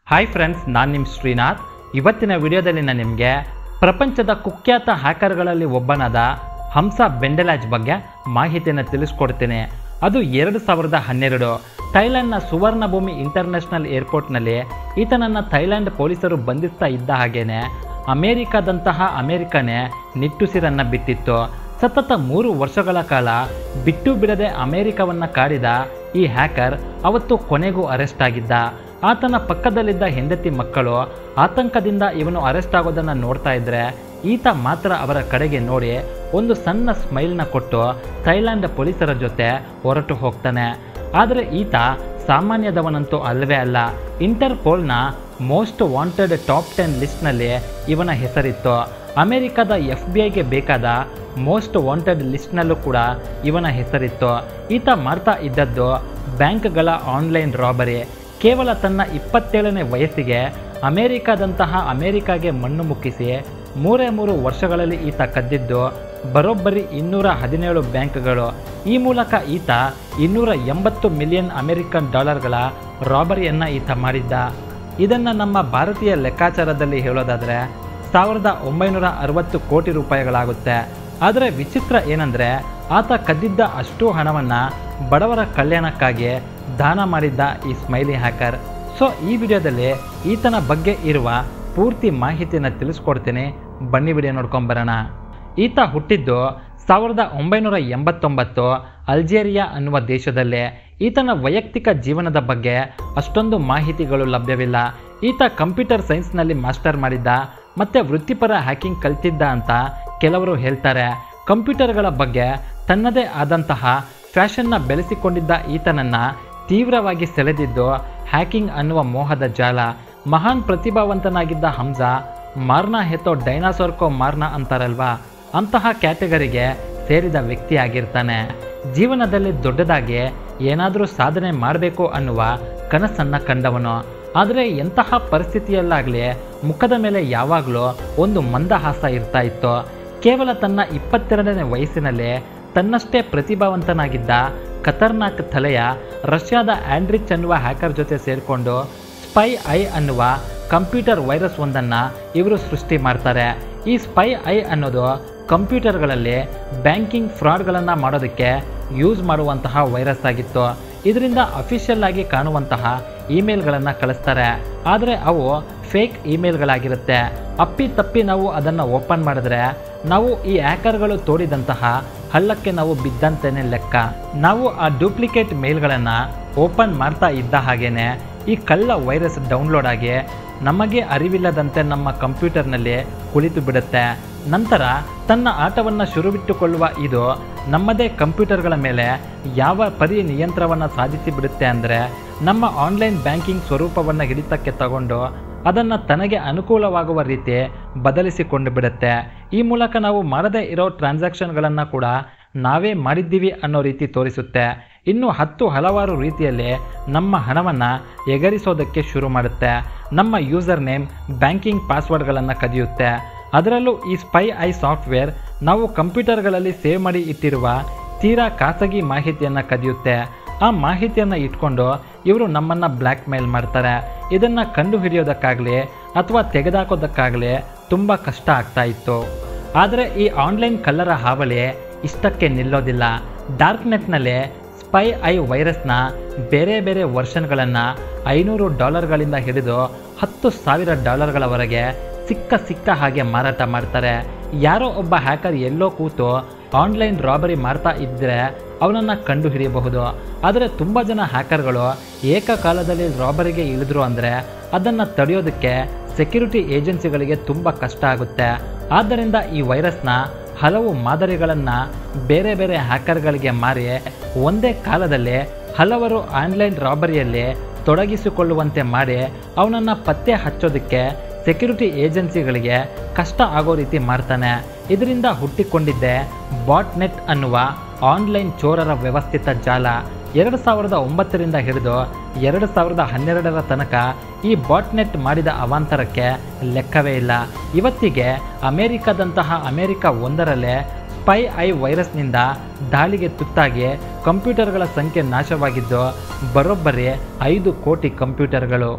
hi friends ನಾನು ನಿಮ್ಮ ಶ್ರೀನಾಥ್ ಇವತ್ತಿನ ವಿಡಿಯೋದಲ್ಲಿ ನಾನು ನಿಮಗೆ ಪ್ರಪಂಚದ ಕುಖ್ಯಾತ ಹ್ಯಾಕರ್ಗಳಲ್ಲಿ ಒಬ್ಬನಾದ ಹಂಸ ಬೆಂಡೆಲಾಜ್ ಬಗ್ಗೆ ಮಾಹಿತಿಯನ್ನು ತಿಳಿಸ್ಕೊಡ್ತೀನಿ ಅದು ಎರಡು ಸಾವಿರದ ಹನ್ನೆರಡು ಥೈಲ್ಯಾಂಡ್ನ ಸುವರ್ಣಭೂಮಿ ಇಂಟರ್ನ್ಯಾಷನಲ್ ಏರ್ಪೋರ್ಟ್ನಲ್ಲಿ ಈತನನ್ನು ಥೈಲ್ಯಾಂಡ್ ಪೊಲೀಸರು ಬಂಧಿಸ್ತಾ ಇದ್ದ ಹಾಗೇನೆ ಅಮೇರಿಕಾದಂತಹ ಅಮೇರಿಕನೇ ನಿಟ್ಟುಸಿರನ್ನು ಬಿಟ್ಟಿತ್ತು ಸತತ ಮೂರು ವರ್ಷಗಳ ಕಾಲ ಬಿಟ್ಟು ಬಿಡದೆ ಅಮೆರಿಕವನ್ನ ಕಾಡಿದ ಈ ಹ್ಯಾಕರ್ ಅವತ್ತು ಕೊನೆಗೂ ಅರೆಸ್ಟ್ ಆಗಿದ್ದ ಆತನ ಪಕ್ಕದಲ್ಲಿದ್ದ ಹೆಂಡತಿ ಮಕ್ಕಳು ಆತಂಕದಿಂದ ಇವನು ಅರೆಸ್ಟ್ ಆಗೋದನ್ನು ನೋಡ್ತಾ ಇದ್ರೆ ಈತ ಮಾತ್ರ ಅವರ ಕಡೆಗೆ ನೋಡಿ ಒಂದು ಸಣ್ಣ ಸ್ಮೈಲ್ನ ಕೊಟ್ಟು ಥೈಲ್ಯಾಂಡ್ ಪೊಲೀಸರ ಜೊತೆ ಹೊರಟು ಹೋಗ್ತಾನೆ ಆದರೆ ಈತ ಸಾಮಾನ್ಯದವನಂತೂ ಅಲ್ಲವೇ ಅಲ್ಲ ಇಂಟರ್ಪೋಲ್ನ ಮೋಸ್ಟ್ ವಾಂಟೆಡ್ ಟಾಪ್ ಟೆನ್ ಲಿಸ್ಟ್ನಲ್ಲಿ ಇವನ ಹೆಸರಿತ್ತು ಅಮೆರಿಕದ ಎಫ್ ಬಿ ಐಗೆ ಬೇಕಾದ ಮೋಸ್ಟ್ ವಾಂಟೆಡ್ ಲಿಸ್ಟ್ನಲ್ಲೂ ಕೂಡ ಇವನ ಹೆಸರಿತ್ತು ಈತ ಮಾಡ್ತಾ ಇದ್ದದ್ದು ಬ್ಯಾಂಕ್ಗಳ ಆನ್ಲೈನ್ ರಾಬರಿ ಕೇವಲ ತನ್ನ ಇಪ್ಪತ್ತೇಳನೇ ವಯಸ್ಸಿಗೆ ಅಮೆರಿಕಾದಂತಹ ಅಮೆರಿಕಾಗೆ ಮಣ್ಣು ಮುಕ್ಕಿಸಿ ಮೂರೇ ಮೂರು ವರ್ಷಗಳಲ್ಲಿ ಈತ ಕದ್ದಿದ್ದು ಬರೋಬ್ಬರಿ ಇನ್ನೂರ ಹದಿನೇಳು ಬ್ಯಾಂಕ್ಗಳು ಈ ಮೂಲಕ ಈತ ಇನ್ನೂರ ಎಂಬತ್ತು ಮಿಲಿಯನ್ ಅಮೆರಿಕನ್ ಡಾಲರ್ಗಳ ರಾಬರಿಯನ್ನು ಈತ ಮಾಡಿದ್ದ ಇದನ್ನು ನಮ್ಮ ಭಾರತೀಯ ಲೆಕ್ಕಾಚಾರದಲ್ಲಿ ಹೇಳೋದಾದರೆ ಸಾವಿರದ ಒಂಬೈನೂರ ಅರವತ್ತು ಕೋಟಿ ರೂಪಾಯಿಗಳಾಗುತ್ತೆ ಆದರೆ ವಿಚಿತ್ರ ಏನಂದರೆ ಆತ ಕದ್ದಿದ್ದ ಅಷ್ಟು ಹಣವನ್ನು ಬಡವರ ಕಲ್ಯಾಣಕ್ಕಾಗಿ ದಾನ ಮಾಡಿದ್ದ ಈ ಸ್ಮೈಲಿ ಹ್ಯಾಕರ್ ಸೊ ಈ ವಿಡಿಯೋದಲ್ಲಿ ಈತನ ಬಗ್ಗೆ ಇರುವ ಪೂರ್ತಿ ಮಾಹಿತಿಯನ್ನು ತಿಳಿಸ್ಕೊಡ್ತೀನಿ ಬನ್ನಿ ವಿಡಿಯೋ ನೋಡ್ಕೊಂಬರೋಣ ಈತ ಹುಟ್ಟಿದ್ದು ಸಾವಿರದ ಒಂಬೈನೂರ ಎಂಬತ್ತೊಂಬತ್ತು ಅಲ್ಜೇರಿಯಾ ಅನ್ನುವ ದೇಶದಲ್ಲೇ ಈತನ ವೈಯಕ್ತಿಕ ಜೀವನದ ಬಗ್ಗೆ ಅಷ್ಟೊಂದು ಮಾಹಿತಿಗಳು ಲಭ್ಯವಿಲ್ಲ ಈತ ಕಂಪ್ಯೂಟರ್ ಸೈನ್ಸ್ನಲ್ಲಿ ಮಾಸ್ಟರ್ ಮಾಡಿದ್ದ ಮತ್ತು ವೃತ್ತಿಪರ ಹ್ಯಾಕಿಂಗ್ ಕಲ್ತಿದ್ದ ಅಂತ ಕೆಲವರು ಹೇಳ್ತಾರೆ ಕಂಪ್ಯೂಟರ್ಗಳ ಬಗ್ಗೆ ತನ್ನದೇ ಆದಂತಹ ಫ್ಯಾಷನ್ನ ಬೆಳೆಸಿಕೊಂಡಿದ್ದ ಈತನನ್ನು ತೀವ್ರವಾಗಿ ಸೆಳೆದಿದ್ದು ಹ್ಯಾಕಿಂಗ್ ಅನ್ನುವ ಮೋಹದ ಜಾಲ ಮಹಾನ್ ಪ್ರತಿಭಾವಂತನಾಗಿದ್ದ ಹಂಸ ಮಾರ್ನ ಹೆತ್ತೋ ಡೈನಾಸೋರ್ಕೋ ಮಾರ್ನ ಅಂತಾರಲ್ವಾ ಅಂತಹ ಕ್ಯಾಟಗರಿಗೆ ಸೇರಿದ ವ್ಯಕ್ತಿಯಾಗಿರ್ತಾನೆ ಜೀವನದಲ್ಲಿ ದೊಡ್ಡದಾಗಿ ಏನಾದರೂ ಸಾಧನೆ ಮಾಡಬೇಕು ಅನ್ನುವ ಕನಸನ್ನು ಕಂಡವನು ಆದರೆ ಎಂತಹ ಪರಿಸ್ಥಿತಿಯಲ್ಲಾಗಲಿ ಮುಖದ ಮೇಲೆ ಯಾವಾಗಲೂ ಒಂದು ಮಂದಹಾಸ ಇರ್ತಾ ಇತ್ತು ಕೇವಲ ತನ್ನ ಇಪ್ಪತ್ತೆರಡನೇ ವಯಸ್ಸಿನಲ್ಲಿ ತನ್ನಷ್ಟೇ ಪ್ರತಿಭಾವಂತನಾಗಿದ್ದ ಖತರ್ನಾಕ್ ತಲೆಯ ರಷ್ಯಾದ ಆಂಡ್ರಿಚ್ ಅನ್ನುವ ಹ್ಯಾಕರ್ ಜೊತೆ ಸೇರಿಕೊಂಡು ಸ್ಪೈ ಐ ಅನ್ನುವ ಕಂಪ್ಯೂಟರ್ ವೈರಸ್ ಒಂದನ್ನು ಇವರು ಸೃಷ್ಟಿ ಮಾಡ್ತಾರೆ ಈ ಸ್ಪೈ ಐ ಅನ್ನೋದು ಕಂಪ್ಯೂಟರ್ಗಳಲ್ಲಿ ಬ್ಯಾಂಕಿಂಗ್ ಫ್ರಾಡ್ಗಳನ್ನು ಮಾಡೋದಕ್ಕೆ ಯೂಸ್ ಮಾಡುವಂತಹ ವೈರಸ್ ಆಗಿತ್ತು ಇದರಿಂದ ಅಫಿಷಿಯಲ್ ಆಗಿ ಕಾಣುವಂತಹ ಇಮೇಲ್ಗಳನ್ನು ಕಳಿಸ್ತಾರೆ ಆದರೆ ಅವು ಫೇಕ್ ಇಮೇಲ್ಗಳಾಗಿರುತ್ತೆ ಅಪ್ಪಿ ತಪ್ಪಿ ನಾವು ಅದನ್ನು ಓಪನ್ ಮಾಡಿದ್ರೆ ನಾವು ಈ ಹ್ಯಾಕರ್ಗಳು ತೋಡಿದಂತಹ ಹಳ್ಳಕ್ಕೆ ನಾವು ಬಿದ್ದಂತೆಯೇ ಲೆಕ್ಕ ನಾವು ಆ ಡೂಪ್ಲಿಕೇಟ್ ಮೇಲ್ಗಳನ್ನು ಓಪನ್ ಮಾಡ್ತಾ ಇದ್ದ ಹಾಗೇನೆ ಈ ಕಳ್ಳ ವೈರಸ್ ಡೌನ್ಲೋಡ್ ಆಗಿ ನಮಗೆ ಅರಿವಿಲ್ಲದಂತೆ ನಮ್ಮ ಕಂಪ್ಯೂಟರ್ನಲ್ಲಿ ಕುಳಿತು ಬಿಡುತ್ತೆ ನಂತರ ತನ್ನ ಆಟವನ್ನು ಶುರುವಿಟ್ಟುಕೊಳ್ಳುವ ಇದು ನಮ್ಮದೇ ಕಂಪ್ಯೂಟರ್ಗಳ ಮೇಲೆ ಯಾವ ಪರಿ ನಿಯಂತ್ರಣವನ್ನು ಸಾಧಿಸಿ ಬಿಡುತ್ತೆ ಅಂದರೆ ನಮ್ಮ ಆನ್ಲೈನ್ ಬ್ಯಾಂಕಿಂಗ್ ಸ್ವರೂಪವನ್ನು ಹಿಡಿತಕ್ಕೆ ತಗೊಂಡು ಅದನ್ನು ತನಗೆ ಅನುಕೂಲವಾಗುವ ರೀತಿ ಬದಲಿಸಿಕೊಂಡು ಬಿಡುತ್ತೆ ಈ ಮೂಲಕ ನಾವು ಮಾಡದೇ ಇರೋ ಟ್ರಾನ್ಸಾಕ್ಷನ್ಗಳನ್ನು ಕೂಡ ನಾವೇ ಮಾಡಿದ್ದೀವಿ ಅನ್ನೋ ರೀತಿ ತೋರಿಸುತ್ತೆ ಇನ್ನು ಹತ್ತು ಹಲವಾರು ರೀತಿಯಲ್ಲಿ ನಮ್ಮ ಹಣವನ್ನು ಎಗರಿಸೋದಕ್ಕೆ ಶುರು ಮಾಡುತ್ತೆ ನಮ್ಮ ಯೂಸರ್ ನೇಮ್ ಬ್ಯಾಂಕಿಂಗ್ ಪಾಸ್ವರ್ಡ್ಗಳನ್ನು ಕದಿಯುತ್ತೆ ಅದರಲ್ಲೂ ಈ ಸ್ಪೈ ಐ ಸಾಫ್ಟ್ವೇರ್ ನಾವು ಕಂಪ್ಯೂಟರ್ಗಳಲ್ಲಿ ಸೇವ್ ಮಾಡಿ ಇಟ್ಟಿರುವ ತೀರಾ ಖಾಸಗಿ ಮಾಹಿತಿಯನ್ನು ಕದಿಯುತ್ತೆ ಆ ಮಾಹಿತಿಯನ್ನು ಇಟ್ಕೊಂಡು ಇವರು ನಮ್ಮನ್ನು ಬ್ಲ್ಯಾಕ್ ಮೇಲ್ ಮಾಡ್ತಾರೆ ಇದನ್ನು ಕಂಡು ಹಿಡಿಯೋದಕ್ಕಾಗಲಿ ಅಥವಾ ತೆಗೆದಾಕೋದಕ್ಕಾಗಲಿ ತುಂಬ ಕಷ್ಟ ಆಗ್ತಾ ಇತ್ತು ಆದರೆ ಈ ಆನ್ಲೈನ್ ಕಲ್ಲರ ಹಾವಳಿ ಇಷ್ಟಕ್ಕೆ ನಿಲ್ಲೋದಿಲ್ಲ ಡಾರ್ಕ್ ನೆಟ್ನಲ್ಲಿ ಸ್ಪೈ ಐ ವೈರಸ್ನ ಬೇರೆ ಬೇರೆ ವರ್ಷನ್ಗಳನ್ನು ಐನೂರು ಡಾಲರ್ಗಳಿಂದ ಹಿಡಿದು ಹತ್ತು ಸಾವಿರ ಡಾಲರ್ಗಳವರೆಗೆ ಸಿಕ್ಕ ಸಿಕ್ಕ ಹಾಗೆ ಮಾರಾಟ ಮಾಡ್ತಾರೆ ಯಾರೋ ಒಬ್ಬ ಹ್ಯಾಕರ್ ಎಲ್ಲೋ ಕೂತು ಆನ್ಲೈನ್ ರಾಬರಿ ಮಾಡ್ತಾ ಇದ್ದರೆ ಅವನನ್ನು ಕಂಡು ಹಿಡಿಯಬಹುದು ಆದರೆ ತುಂಬ ಜನ ಹ್ಯಾಕರ್ಗಳು ಏಕಕಾಲದಲ್ಲಿ ರಾಬರಿಗೆ ಇಳಿದ್ರು ಅಂದರೆ ಅದನ್ನು ತಡೆಯೋದಕ್ಕೆ ಸೆಕ್ಯೂರಿಟಿ ಏಜೆನ್ಸಿಗಳಿಗೆ ತುಂಬ ಕಷ್ಟ ಆಗುತ್ತೆ ಆದ್ದರಿಂದ ಈ ವೈರಸ್ನ ಹಲವು ಮಾದರಿಗಳನ್ನು ಬೇರೆ ಬೇರೆ ಹ್ಯಾಕರ್ಗಳಿಗೆ ಮಾರಿ ಒಂದೇ ಕಾಲದಲ್ಲಿ ಹಲವರು ಆನ್ಲೈನ್ ರಾಬರಿಯಲ್ಲಿ ತೊಡಗಿಸಿಕೊಳ್ಳುವಂತೆ ಮಾಡಿ ಅವನನ್ನು ಪತ್ತೆ ಹಚ್ಚೋದಕ್ಕೆ ಸೆಕ್ಯೂರಿಟಿ ಏಜೆನ್ಸಿಗಳಿಗೆ ಕಷ್ಟ ಆಗೋ ರೀತಿ ಮಾಡ್ತಾನೆ ಇದರಿಂದ ಹುಟ್ಟಿಕೊಂಡಿದ್ದೆ ಬಾಟ್ ನೆಟ್ ಅನ್ನುವ ಆನ್ಲೈನ್ ಚೋರರ ವ್ಯವಸ್ಥಿತ ಜಾಲ ಎರಡು ಸಾವಿರದ ಒಂಬತ್ತರಿಂದ ಹಿಡಿದು ಎರಡು ಸಾವಿರದ ಹನ್ನೆರಡರ ತನಕ ಈ ಬಾಟ್ನೆಟ್ ಮಾಡಿದ ಅವಾಂತರಕ್ಕೆ ಲೆಕ್ಕವೇ ಇಲ್ಲ ಇವತ್ತಿಗೆ ಅಮೆರಿಕದಂತಹ ಅಮೆರಿಕ ಒಂದರಲ್ಲೇ ಸ್ಪೈ ಐ ವೈರಸ್ನಿಂದ ದಾಳಿಗೆ ತುತ್ತಾಗಿ ಕಂಪ್ಯೂಟರ್ಗಳ ಸಂಖ್ಯೆ ನಾಶವಾಗಿದ್ದು ಬರೋಬ್ಬರಿ ಐದು ಕೋಟಿ ಕಂಪ್ಯೂಟರ್ಗಳು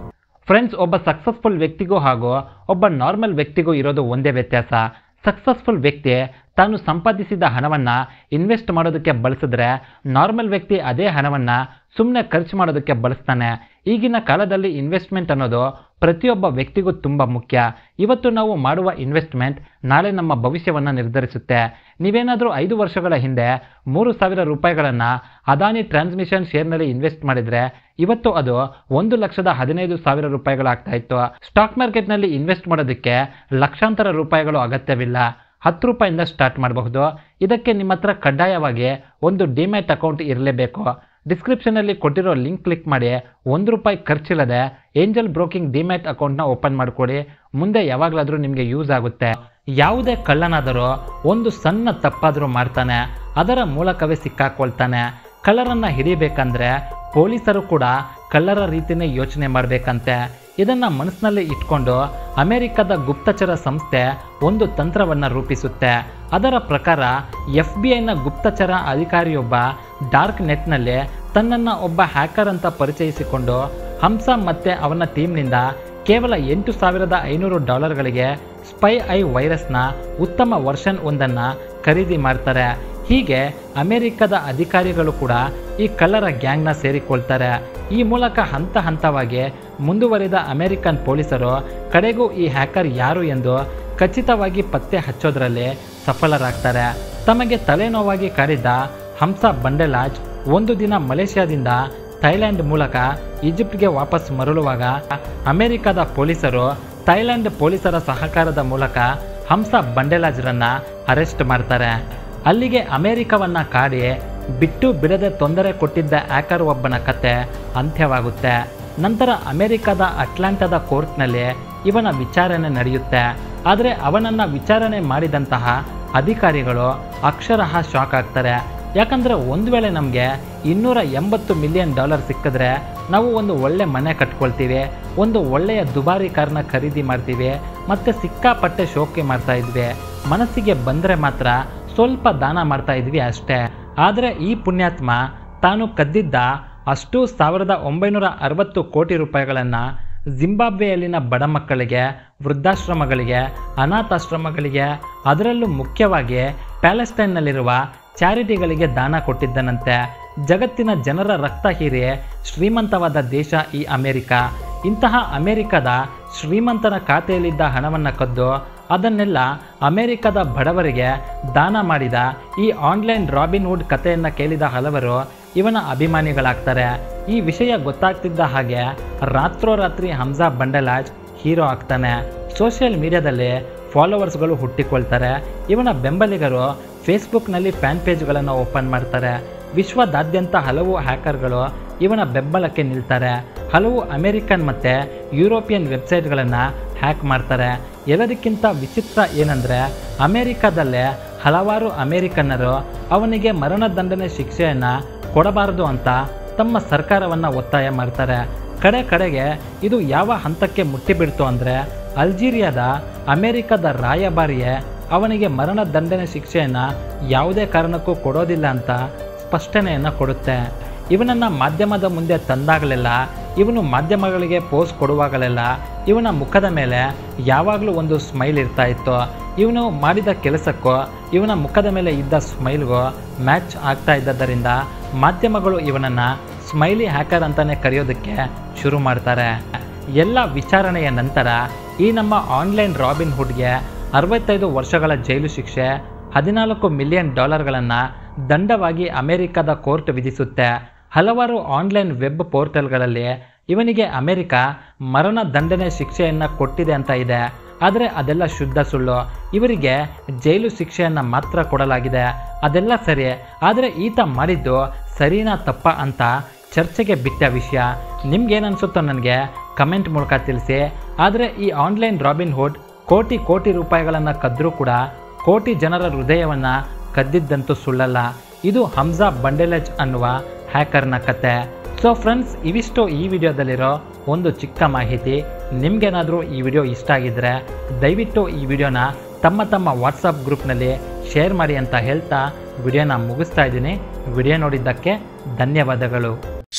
ಫ್ರೆಂಡ್ಸ್ ಒಬ್ಬ ಸಕ್ಸಸ್ಫುಲ್ ವ್ಯಕ್ತಿಗೂ ಹಾಗೂ ಒಬ್ಬ ನಾರ್ಮಲ್ ವ್ಯಕ್ತಿಗೂ ಇರೋದು ಒಂದೇ ವ್ಯತ್ಯಾಸ ಸಕ್ಸಸ್ಫುಲ್ ವ್ಯಕ್ತಿ ತಾನು ಸಂಪಾದಿಸಿದ ಹಣವನ್ನು ಇನ್ವೆಸ್ಟ್ ಮಾಡೋದಕ್ಕೆ ಬಳಸಿದ್ರೆ ನಾರ್ಮಲ್ ವ್ಯಕ್ತಿ ಅದೇ ಹಣವನ್ನು ಸುಮ್ಮನೆ ಖರ್ಚು ಮಾಡೋದಕ್ಕೆ ಬಳಸ್ತಾನೆ ಈಗಿನ ಕಾಲದಲ್ಲಿ ಇನ್ವೆಸ್ಟ್ಮೆಂಟ್ ಅನ್ನೋದು ಪ್ರತಿಯೊಬ್ಬ ವ್ಯಕ್ತಿಗೂ ತುಂಬ ಮುಖ್ಯ ಇವತ್ತು ನಾವು ಮಾಡುವ ಇನ್ವೆಸ್ಟ್ಮೆಂಟ್ ನಾಳೆ ನಮ್ಮ ಭವಿಷ್ಯವನ್ನು ನಿರ್ಧರಿಸುತ್ತೆ ನೀವೇನಾದರೂ ಐದು ವರ್ಷಗಳ ಹಿಂದೆ ಮೂರು ಸಾವಿರ ರೂಪಾಯಿಗಳನ್ನು ಅದಾನಿ ಟ್ರಾನ್ಸ್ಮಿಷನ್ ಶೇರ್ನಲ್ಲಿ ಇನ್ವೆಸ್ಟ್ ಮಾಡಿದರೆ ಇವತ್ತು ಅದು ಒಂದು ಲಕ್ಷದ ಹದಿನೈದು ಸಾವಿರ ರೂಪಾಯಿಗಳಾಗ್ತಾ ಇತ್ತು ಸ್ಟಾಕ್ ಮಾರ್ಕೆಟ್ನಲ್ಲಿ ಇನ್ವೆಸ್ಟ್ ಮಾಡೋದಕ್ಕೆ ಲಕ್ಷಾಂತರ ರೂಪಾಯಿಗಳು ಅಗತ್ಯವಿಲ್ಲ ಹತ್ತು ರೂಪಾಯಿಂದ ಸ್ಟಾರ್ಟ್ ಮಾಡಬಹುದು ಇದಕ್ಕೆ ನಿಮ್ಮ ಹತ್ರ ಕಡ್ಡಾಯವಾಗಿ ಒಂದು ಡಿಮ್ಯಾಟ್ ಅಕೌಂಟ್ ಇರಲೇಬೇಕು ಡಿಸ್ಕ್ರಿಪ್ಷನಲ್ಲಿ ಕೊಟ್ಟಿರೋ ಲಿಂಕ್ ಕ್ಲಿಕ್ ಮಾಡಿ ಒಂದು ರೂಪಾಯಿ ಖರ್ಚಿಲ್ಲದೆ ಏಂಜಲ್ ಬ್ರೋಕಿಂಗ್ ಡಿಮ್ಯಾಟ್ ಅಕೌಂಟ್ನ ಓಪನ್ ಮಾಡಿಕೊಡಿ ಮುಂದೆ ಯಾವಾಗಲಾದರೂ ನಿಮಗೆ ಯೂಸ್ ಆಗುತ್ತೆ ಯಾವುದೇ ಕಳ್ಳನಾದರೂ ಒಂದು ಸಣ್ಣ ತಪ್ಪಾದರೂ ಮಾಡ್ತಾನೆ ಅದರ ಮೂಲಕವೇ ಸಿಕ್ಕಾಕೊಳ್ತಾನೆ ಕಳ್ಳರನ್ನು ಹಿಡಿಬೇಕಂದ್ರೆ ಪೊಲೀಸರು ಕೂಡ ಕಳ್ಳರ ರೀತಿಯೇ ಯೋಚನೆ ಮಾಡಬೇಕಂತೆ ಇದನ್ನು ಮನಸ್ಸಿನಲ್ಲಿ ಇಟ್ಕೊಂಡು ಅಮೆರಿಕದ ಗುಪ್ತಚರ ಸಂಸ್ಥೆ ಒಂದು ತಂತ್ರವನ್ನು ರೂಪಿಸುತ್ತೆ ಅದರ ಪ್ರಕಾರ ಎಫ್ ಬಿ ಐನ ಗುಪ್ತಚರ ಅಧಿಕಾರಿಯೊಬ್ಬ ಡಾರ್ಕ್ ನೆಟ್ನಲ್ಲಿ ತನ್ನನ್ನು ಒಬ್ಬ ಹ್ಯಾಕರ್ ಅಂತ ಪರಿಚಯಿಸಿಕೊಂಡು ಹಂಸ ಮತ್ತು ಅವನ ಟೀಮ್ನಿಂದ ಕೇವಲ ಎಂಟು ಸಾವಿರದ ಐನೂರು ಡಾಲರ್ಗಳಿಗೆ ಸ್ಪೈ ಐ ವೈರಸ್ನ ಉತ್ತಮ ವರ್ಷನ್ ಒಂದನ್ನು ಖರೀದಿ ಮಾಡ್ತಾರೆ ಹೀಗೆ ಅಮೆರಿಕದ ಅಧಿಕಾರಿಗಳು ಕೂಡ ಈ ಕಳ್ಳರ ಗ್ಯಾಂಗ್ನ ಸೇರಿಕೊಳ್ತಾರೆ ಈ ಮೂಲಕ ಹಂತ ಹಂತವಾಗಿ ಮುಂದುವರಿದ ಅಮೆರಿಕನ್ ಪೊಲೀಸರು ಕಡೆಗೂ ಈ ಹ್ಯಾಕರ್ ಯಾರು ಎಂದು ಖಚಿತವಾಗಿ ಪತ್ತೆ ಹಚ್ಚೋದ್ರಲ್ಲಿ ಸಫಲರಾಗ್ತಾರೆ ತಮಗೆ ತಲೆನೋವಾಗಿ ಕಾಡಿದ್ದ ಹಂಸ ಬಂಡೆಲಾಜ್ ಒಂದು ದಿನ ಮಲೇಷ್ಯಾದಿಂದ ಥೈಲ್ಯಾಂಡ್ ಮೂಲಕ ಈಜಿಪ್ಟ್ಗೆ ವಾಪಸ್ ಮರಳುವಾಗ ಅಮೆರಿಕದ ಪೊಲೀಸರು ಥೈಲ್ಯಾಂಡ್ ಪೊಲೀಸರ ಸಹಕಾರದ ಮೂಲಕ ಹಂಸ ಬಂಡೆಲಾಜ್ರನ್ನ ಅರೆಸ್ಟ್ ಮಾಡ್ತಾರೆ ಅಲ್ಲಿಗೆ ಅಮೆರಿಕವನ್ನ ಕಾಡಿ ಬಿಟ್ಟು ಬಿಡದೆ ತೊಂದರೆ ಕೊಟ್ಟಿದ್ದ ಆ್ಯಕರ್ ಒಬ್ಬನ ಕತೆ ಅಂತ್ಯವಾಗುತ್ತೆ ನಂತರ ಅಮೆರಿಕದ ಅಟ್ಲಾಂಟಾದ ಕೋರ್ಟ್ನಲ್ಲಿ ಇವನ ವಿಚಾರಣೆ ನಡೆಯುತ್ತೆ ಆದರೆ ಅವನನ್ನು ವಿಚಾರಣೆ ಮಾಡಿದಂತಹ ಅಧಿಕಾರಿಗಳು ಅಕ್ಷರಃ ಶಾಕ್ ಆಗ್ತಾರೆ ಯಾಕಂದರೆ ಒಂದು ವೇಳೆ ನಮಗೆ ಇನ್ನೂರ ಎಂಬತ್ತು ಮಿಲಿಯನ್ ಡಾಲರ್ ಸಿಕ್ಕಿದ್ರೆ ನಾವು ಒಂದು ಒಳ್ಳೆ ಮನೆ ಕಟ್ಕೊಳ್ತೀವಿ ಒಂದು ಒಳ್ಳೆಯ ದುಬಾರಿ ಕಾರ್ನ ಖರೀದಿ ಮಾಡ್ತೀವಿ ಮತ್ತು ಸಿಕ್ಕಾಪಟ್ಟೆ ಶೋಕಿ ಮಾಡ್ತಾ ಇದ್ವಿ ಮನಸ್ಸಿಗೆ ಬಂದರೆ ಮಾತ್ರ ಸ್ವಲ್ಪ ದಾನ ಮಾಡ್ತಾ ಇದ್ವಿ ಅಷ್ಟೇ ಆದರೆ ಈ ಪುಣ್ಯಾತ್ಮ ತಾನು ಕದ್ದಿದ್ದ ಅಷ್ಟು ಸಾವಿರದ ಒಂಬೈನೂರ ಅರವತ್ತು ಕೋಟಿ ರೂಪಾಯಿಗಳನ್ನು ಜಿಂಬಾಬ್ವೆಯಲ್ಲಿನ ಬಡ ಮಕ್ಕಳಿಗೆ ವೃದ್ಧಾಶ್ರಮಗಳಿಗೆ ಅನಾಥಾಶ್ರಮಗಳಿಗೆ ಅದರಲ್ಲೂ ಮುಖ್ಯವಾಗಿ ಪ್ಯಾಲೆಸ್ಟೈನ್ನಲ್ಲಿರುವ ಚಾರಿಟಿಗಳಿಗೆ ದಾನ ಕೊಟ್ಟಿದ್ದನಂತೆ ಜಗತ್ತಿನ ಜನರ ರಕ್ತ ಹೀರಿ ಶ್ರೀಮಂತವಾದ ದೇಶ ಈ ಅಮೆರಿಕ ಇಂತಹ ಅಮೆರಿಕದ ಶ್ರೀಮಂತನ ಖಾತೆಯಲ್ಲಿದ್ದ ಹಣವನ್ನು ಕದ್ದು ಅದನ್ನೆಲ್ಲ ಅಮೆರಿಕದ ಬಡವರಿಗೆ ದಾನ ಮಾಡಿದ ಈ ಆನ್ಲೈನ್ ರಾಬಿನ್ ವುಡ್ ಕಥೆಯನ್ನು ಕೇಳಿದ ಹಲವರು ಇವನ ಅಭಿಮಾನಿಗಳಾಗ್ತಾರೆ ಈ ವಿಷಯ ಗೊತ್ತಾಗ್ತಿದ್ದ ಹಾಗೆ ರಾತ್ರೋರಾತ್ರಿ ಹಂಸಾ ಬಂಡಲಾಜ್ ಹೀರೋ ಆಗ್ತಾನೆ ಸೋಷಿಯಲ್ ಮೀಡಿಯಾದಲ್ಲಿ ಫಾಲೋವರ್ಸ್ಗಳು ಹುಟ್ಟಿಕೊಳ್ತಾರೆ ಇವನ ಬೆಂಬಲಿಗರು ಫೇಸ್ಬುಕ್ನಲ್ಲಿ ಫ್ಯಾನ್ ಪೇಜ್ಗಳನ್ನು ಓಪನ್ ಮಾಡ್ತಾರೆ ವಿಶ್ವದಾದ್ಯಂತ ಹಲವು ಹ್ಯಾಕರ್ಗಳು ಇವನ ಬೆಂಬಲಕ್ಕೆ ನಿಲ್ತಾರೆ ಹಲವು ಅಮೆರಿಕನ್ ಮತ್ತು ಯುರೋಪಿಯನ್ ವೆಬ್ಸೈಟ್ಗಳನ್ನು ಹ್ಯಾಕ್ ಮಾಡ್ತಾರೆ ಎಲ್ಲದಕ್ಕಿಂತ ವಿಚಿತ್ರ ಏನಂದರೆ ಅಮೆರಿಕದಲ್ಲೇ ಹಲವಾರು ಅಮೆರಿಕನ್ನರು ಅವನಿಗೆ ಮರಣದಂಡನೆ ಶಿಕ್ಷೆಯನ್ನು ಕೊಡಬಾರದು ಅಂತ ತಮ್ಮ ಸರ್ಕಾರವನ್ನು ಒತ್ತಾಯ ಮಾಡ್ತಾರೆ ಕಡೆ ಕಡೆಗೆ ಇದು ಯಾವ ಹಂತಕ್ಕೆ ಮುಟ್ಟಿಬಿಡ್ತು ಅಂದರೆ ಅಲ್ಜೀರಿಯಾದ ಅಮೆರಿಕದ ರಾಯಭಾರಿಯೇ ಅವನಿಗೆ ಮರಣದಂಡನೆ ಶಿಕ್ಷೆಯನ್ನು ಯಾವುದೇ ಕಾರಣಕ್ಕೂ ಕೊಡೋದಿಲ್ಲ ಅಂತ ಸ್ಪಷ್ಟನೆಯನ್ನು ಕೊಡುತ್ತೆ ಇವನನ್ನು ಮಾಧ್ಯಮದ ಮುಂದೆ ತಂದಾಗಲೆಲ್ಲ ಇವನು ಮಾಧ್ಯಮಗಳಿಗೆ ಪೋಸ್ ಕೊಡುವಾಗಲೆಲ್ಲ ಇವನ ಮುಖದ ಮೇಲೆ ಯಾವಾಗಲೂ ಒಂದು ಸ್ಮೈಲ್ ಇರ್ತಾ ಇತ್ತು ಇವನು ಮಾಡಿದ ಕೆಲಸಕ್ಕೂ ಇವನ ಮುಖದ ಮೇಲೆ ಇದ್ದ ಸ್ಮೈಲ್ಗೂ ಮ್ಯಾಚ್ ಆಗ್ತಾ ಇದ್ದದ್ದರಿಂದ ಮಾಧ್ಯಮಗಳು ಇವನನ್ನು ಸ್ಮೈಲಿ ಹ್ಯಾಕರ್ ಅಂತಲೇ ಕರೆಯೋದಕ್ಕೆ ಶುರು ಮಾಡ್ತಾರೆ ಎಲ್ಲ ವಿಚಾರಣೆಯ ನಂತರ ಈ ನಮ್ಮ ಆನ್ಲೈನ್ ರಾಬಿನ್ ಹುಡ್ಗೆ ಅರವತ್ತೈದು ವರ್ಷಗಳ ಜೈಲು ಶಿಕ್ಷೆ ಹದಿನಾಲ್ಕು ಮಿಲಿಯನ್ ಡಾಲರ್ಗಳನ್ನು ದಂಡವಾಗಿ ಅಮೆರಿಕದ ಕೋರ್ಟ್ ವಿಧಿಸುತ್ತೆ ಹಲವಾರು ಆನ್ಲೈನ್ ವೆಬ್ ಪೋರ್ಟಲ್ಗಳಲ್ಲಿ ಇವನಿಗೆ ಅಮೆರಿಕ ಮರಣ ದಂಡನೆ ಶಿಕ್ಷೆಯನ್ನು ಕೊಟ್ಟಿದೆ ಅಂತ ಇದೆ ಆದರೆ ಅದೆಲ್ಲ ಶುದ್ಧ ಸುಳ್ಳು ಇವರಿಗೆ ಜೈಲು ಶಿಕ್ಷೆಯನ್ನು ಮಾತ್ರ ಕೊಡಲಾಗಿದೆ ಅದೆಲ್ಲ ಸರಿ ಆದರೆ ಈತ ಮಾಡಿದ್ದು ಸರಿನಾ ತಪ್ಪ ಅಂತ ಚರ್ಚೆಗೆ ಬಿಟ್ಟ ವಿಷಯ ನಿಮ್ಗೇನನ್ಸುತ್ತೋ ನನಗೆ ಕಮೆಂಟ್ ಮೂಲಕ ತಿಳಿಸಿ ಆದರೆ ಈ ಆನ್ಲೈನ್ ರಾಬಿನ್ ಹುಡ್ ಕೋಟಿ ಕೋಟಿ ರೂಪಾಯಿಗಳನ್ನು ಕದ್ದರೂ ಕೂಡ ಕೋಟಿ ಜನರ ಹೃದಯವನ್ನು ಕದ್ದಿದ್ದಂತೂ ಸುಳ್ಳಲ್ಲ ಇದು ಹಮ್ಜಾ ಬಂಡೆಲಜ್ ಅನ್ನುವ ಹ್ಯಾಕರ್ನ ಕತೆ ಸೊ ಫ್ರೆಂಡ್ಸ್ ಇವಿಷ್ಟು ಈ ವಿಡಿಯೋದಲ್ಲಿರೋ ಒಂದು ಚಿಕ್ಕ ಮಾಹಿತಿ ನಿಮ್ಗೇನಾದರೂ ಈ ವಿಡಿಯೋ ಇಷ್ಟ ಆಗಿದ್ದರೆ ದಯವಿಟ್ಟು ಈ ವಿಡಿಯೋನ ತಮ್ಮ ತಮ್ಮ ವಾಟ್ಸಪ್ ಗ್ರೂಪ್ನಲ್ಲಿ ಶೇರ್ ಮಾಡಿ ಅಂತ ಹೇಳ್ತಾ ವಿಡಿಯೋನ ಮುಗಿಸ್ತಾ ಇದ್ದೀನಿ ವಿಡಿಯೋ ನೋಡಿದ್ದಕ್ಕೆ ಧನ್ಯವಾದಗಳು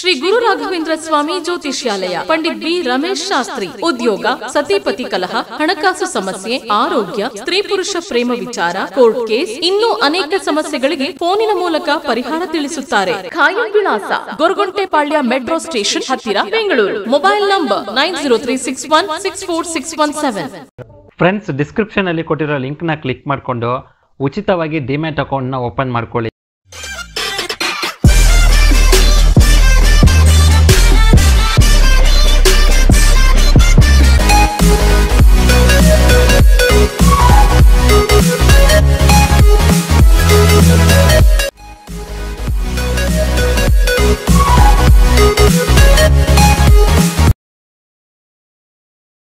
ಶ್ರೀ ಗುರು ರಾಘವೇಂದ್ರ ಸ್ವಾಮಿ ಜ್ಯೋತಿಷ್ಯಾಲಯ ಪಂಡಿತ್ ಬಿ ರಮೇಶ್ ಶಾಸ್ತ್ರಿ ಉದ್ಯೋಗ ಸತಿಪತಿ ಕಲಹ ಹಣಕಾಸು ಸಮಸ್ಯೆ ಆರೋಗ್ಯ ಸ್ತ್ರೀ ಪುರುಷ ಪ್ರೇಮ ವಿಚಾರ ಕೋರ್ಟ್ ಕೇಸ್ ಇನ್ನೂ ಅನೇಕ ಸಮಸ್ಯೆಗಳಿಗೆ ಫೋನಿನ ಮೂಲಕ ಪರಿಹಾರ ತಿಳಿಸುತ್ತಾರೆ ಖಾಯಂ ವಿಳಾಸ ಗೊರಗುಂಟೆಪಾಳ್ಯ ಮೆಟ್ರೋ ಸ್ಟೇಷನ್ ಹತ್ತಿರ Bengaluru mobile number nine zero three six one six four six one seven friends ಡಿಸ್ಕ್ರಿಪ್ಷನಲ್ಲಿ ಕೊಟ್ಟಿರೋ ಲಿಂಕ್ನ ಕ್ಲಿಕ್ ಮಾಡಿಕೊಂಡು ಉಚಿತವಾಗಿ ಡಿಮ್ಯಾಟ್ ಅಕೌಂಟ್ನ ಓಪನ್ ಮಾಡ್ಕೊಳ್ಳಿ